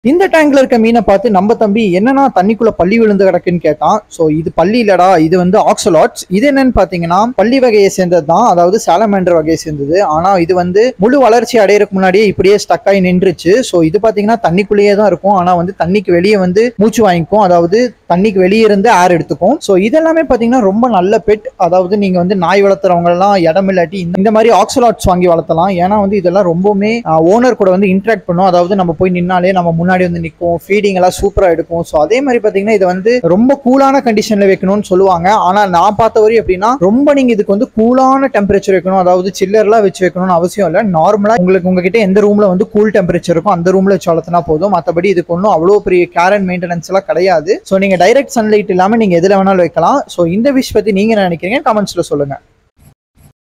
இந்த டேங்க்ல இருக்க மீனை பார்த்து நம்ம தம்பி என்னன்னா தண்ணிக்குள்ள பள்ளி விழுந்து கிடக்குன்னு கேட்டான் சோ இது பள்ளி இல்லடா இது வந்து ஆக்சலாட்ஸ் இது என்னன்னு பாத்தீங்கன்னா பள்ளி வகையை சேர்ந்தது தான் அதாவது சாலமேண்டர் வகையை சேர்ந்தது ஆனா இது வந்து முழு வளர்ச்சி அடையறதுக்கு முன்னாடியே இப்படியே ஸ்டக் ஆகி நின்றுச்சு சோ இது பாத்தீங்கன்னா தண்ணிக்குள்ளேயே தான் இருக்கும் ஆனா வந்து தண்ணிக்கு வெளியே வந்து மூச்சு வாங்கிக்கும் அதாவது தண்ணிக்கு வெளியே இருந்து ஏர் எடுத்துக்கும் சோ இதெல்லாமே பாத்தீங்கன்னா ரொம்ப நல்ல பெட் அதாவது நீங்க வந்து நாய் வளர்த்துறவங்க எல்லாம் இடம் இல்லாட்டி இந்த- இந்த மாதிரி ஆக்சலாட்ஸ் வாங்கி வளர்த்தலாம் ஏன்னா வந்து இதெல்லாம் ரொம்பவுமே ஓனர் கூட வந்து இன்ட்ராக்ட் பண்ணும் அதாவது நம்ம போய் நின்னாலே நம்ம முன்னாடி வந்து நிற்கும் ஃபீடிங் எல்லாம் சூப்பரா எடுக்கும் ஸோ அதே மாதிரி பாத்தீங்கன்னா இது வந்து ரொம்ப கூலான கண்டிஷன்ல வைக்கணும்னு சொல்லுவாங்க ஆனா நான் பார்த்த வரையும் எப்படின்னா ரொம்ப நீங்க இதுக்கு வந்து கூலான டெம்பரேச்சர் வைக்கணும் அதாவது சில்லர்லாம் வச்சு வைக்கணும்னு அவசியம் இல்லை நார்மலா உங்களுக்கு உங்ககிட்ட எந்த ரூம்ல வந்து கூல் டெம்பரேச்சர் இருக்கும் அந்த ரூம்ல வச்சு வளர்த்தினா போதும் மற்றபடி இதுக்கு ஒன்றும் அவ்வளோ பெரிய கேர் அண்ட் மெயின்டெனன்ஸ் எல்லாம் கிடையாது ஸோ நீங்க டைரக்ட் சன்லைட் இல்லாம நீங்க எதுல வேணாலும் வைக்கலாம் ஸோ இந்த விஷ் பத்தி நீங்க என்ன நினைக்கிறீங்க கமெண்ட்ஸ்ல சொல்லுங்க